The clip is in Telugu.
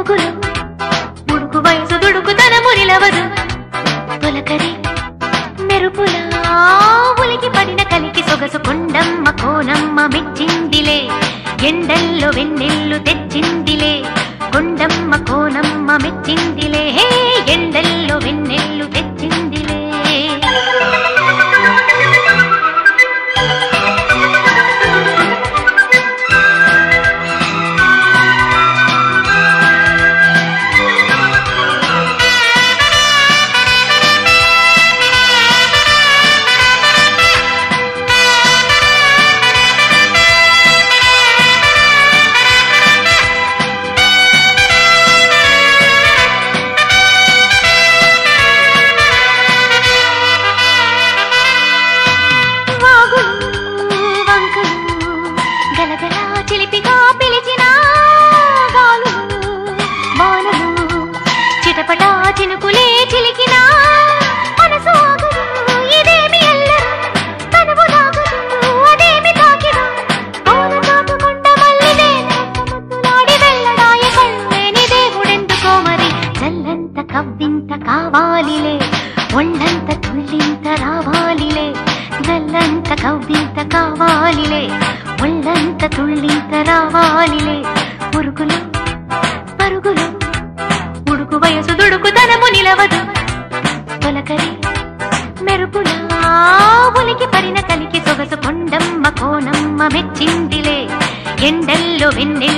పురుగులు ఉడుకు వయసు దుడుకుతనము నిలవదు తొలకరి మెరుపులా ఉలికి పడిన కలికి సొగసు కొండమ్మ కోనమ్మ మెచ్చిందిలే ఎండల్లో వెన్నెల్లు తెచ్చిందిలే కొండమ్మ కోనమ్మ మెచ్చిందిలే హే ఎండల్లో వెన్నెల్లు తెచ్చిందిలే వాగులు వంకలు గలగల చిలిపిగా పిలిచిన గాలులు వానలు చిటపట చినుకులే చిలికిన మనసు ఆగదు ఇదేమి అల్లరు తనువు నాగదు అదేమి తాకిన పౌన చాటుకుంట మల్లిదే ముద్దులాడి వెళ్ళడాయ కళ్ళేని దేవుడెందుకో మరి చల్లంత కవ్వింత కావాలిలే ఒళ్ళంత తుళ్ళింత రావాలిలే జల్లంత కవ్వింత కావాలిలే ఒళ్ళంత తుళ్ళింత రావాలిలే పురుగులు పరుగులు ఉడుకు వయసు దుడుకు తనము నిలవదు తొలకరి మెరుపులా ఉలికి పరిన కలికి సొగసు కొండమ్మ కోనమ్మ మెచ్చిందిలే ఎండల్లో వెన్నెల్లు